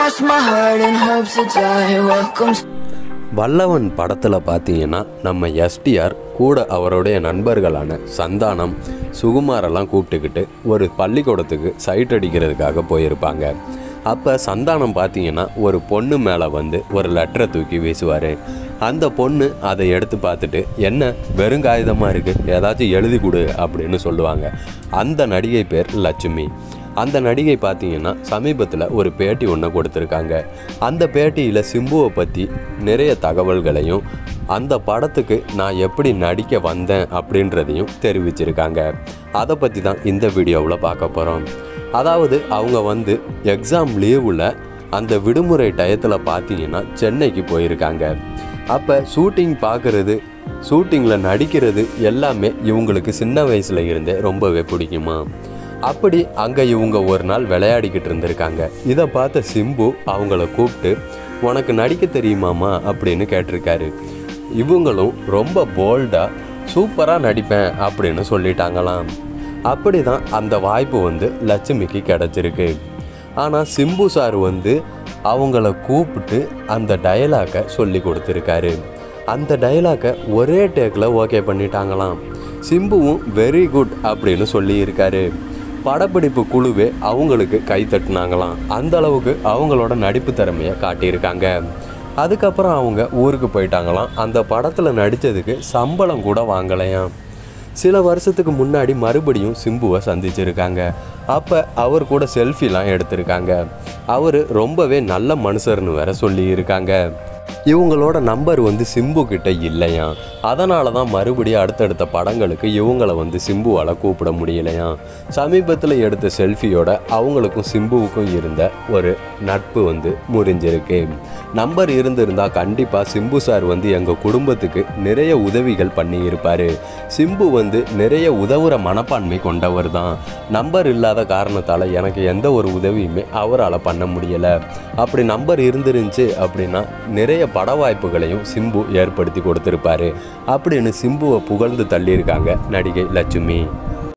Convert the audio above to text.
cross my heart and hope to die. Welcome. வல்லவன் படத்தில் பார்த்தீங்கன்னா நம்ம எஸ்டிஆர் கூட அவருடைய நண்பர்களான சந்தானம் சுகுமாரெல்லாம் கூப்பிட்டுக்கிட்டு ஒரு பள்ளிக்கூடத்துக்கு சைட் அடிக்கிறதுக்காக போயிருப்பாங்க அப்போ சந்தானம் பார்த்தீங்கன்னா ஒரு பொண்ணு மேலே வந்து ஒரு லெட்டரை தூக்கி வீசுவார் அந்த பொண்ணு அதை எடுத்து பார்த்துட்டு என்ன வெறுங்காயுதமாக இருக்குது ஏதாச்சும் எழுதி கொடு அப்படின்னு சொல்லுவாங்க அந்த நடிகை பேர் லட்சுமி அந்த நடிகை பார்த்தீங்கன்னா சமீபத்தில் ஒரு பேட்டி ஒன்று கொடுத்துருக்காங்க அந்த பேட்டியில் சிம்புவை பற்றி நிறைய தகவல்களையும் அந்த படத்துக்கு நான் எப்படி நடிக்க வந்தேன் அப்படின்றதையும் தெரிவிச்சிருக்காங்க அதை பற்றி தான் இந்த வீடியோவில் பார்க்க போகிறோம் அதாவது அவங்க வந்து எக்ஸாம் லீவில் அந்த விடுமுறை டயத்தில் பார்த்தீங்கன்னா சென்னைக்கு போயிருக்காங்க அப்போ ஷூட்டிங் பார்க்குறது ஷூட்டிங்கில் நடிக்கிறது எல்லாமே இவங்களுக்கு சின்ன வயசில் இருந்தே ரொம்பவே பிடிக்குமா அப்படி அங்கே இவங்க ஒரு நாள் விளையாடிக்கிட்டு இருந்திருக்காங்க இதை பார்த்த சிம்பு அவங்கள கூப்பிட்டு உனக்கு நடிக்க தெரியுமாமா அப்படின்னு கேட்டிருக்காரு இவங்களும் ரொம்ப போல்டாக சூப்பராக நடிப்பேன் அப்படின்னு சொல்லிட்டாங்களாம் அப்படி தான் அந்த வாய்ப்பு வந்து லட்சுமிக்கு கிடச்சிருக்கு ஆனால் சிம்பு சார் வந்து அவங்கள கூப்பிட்டு அந்த டயலாக்கை சொல்லி கொடுத்துருக்காரு அந்த டயலாக்கை ஒரே டேக்கில் ஓகே பண்ணிட்டாங்களாம் சிம்புவும் வெரி குட் அப்படின்னு சொல்லியிருக்காரு படப்பிடிப்பு குழுவே அவங்களுக்கு கை தட்டுனாங்களாம் அந்த அளவுக்கு அவங்களோட நடிப்பு திறமையை காட்டியிருக்காங்க அதுக்கப்புறம் அவங்க ஊருக்கு போயிட்டாங்களாம் அந்த படத்தில் நடித்ததுக்கு சம்பளம் கூட வாங்கலையாம் சில வருஷத்துக்கு முன்னாடி மறுபடியும் சிம்புவை சந்திச்சிருக்காங்க அப்போ அவர் கூட செல்ஃபிலாம் எடுத்திருக்காங்க அவர் ரொம்பவே நல்ல மனுஷர்னு வேற சொல்லியிருக்காங்க இவங்களோட நம்பர் வந்து சிம்பு கிட்ட இல்லையா அதனால தான் மறுபடியும் அடுத்தடுத்த படங்களுக்கு இவங்கள வந்து சிம்புவால் கூப்பிட முடியலையா சமீபத்தில் எடுத்த செல்ஃபியோட அவங்களுக்கும் சிம்புவுக்கும் இருந்த ஒரு நட்பு வந்து முறிஞ்சிருக்கு நம்பர் இருந்திருந்தால் கண்டிப்பாக சிம்பு சார் வந்து எங்கள் குடும்பத்துக்கு நிறைய உதவிகள் பண்ணியிருப்பார் சிம்பு வந்து நிறைய உதவுற மனப்பான்மை கொண்டவர் தான் நம்பர் இல்லாத காரணத்தால் எனக்கு எந்த ஒரு உதவியுமே அவரால் பண்ண முடியலை அப்படி நம்பர் இருந்துருந்துச்சு அப்படின்னா நிறைய பட வாய்ப்புகளையும் சிம்பு ஏற்படுத்தி கொடுத்துருப்பாரு அப்படின்னு சிம்புவை புகழ்ந்து தள்ளியிருக்காங்க நடிகை லட்சுமி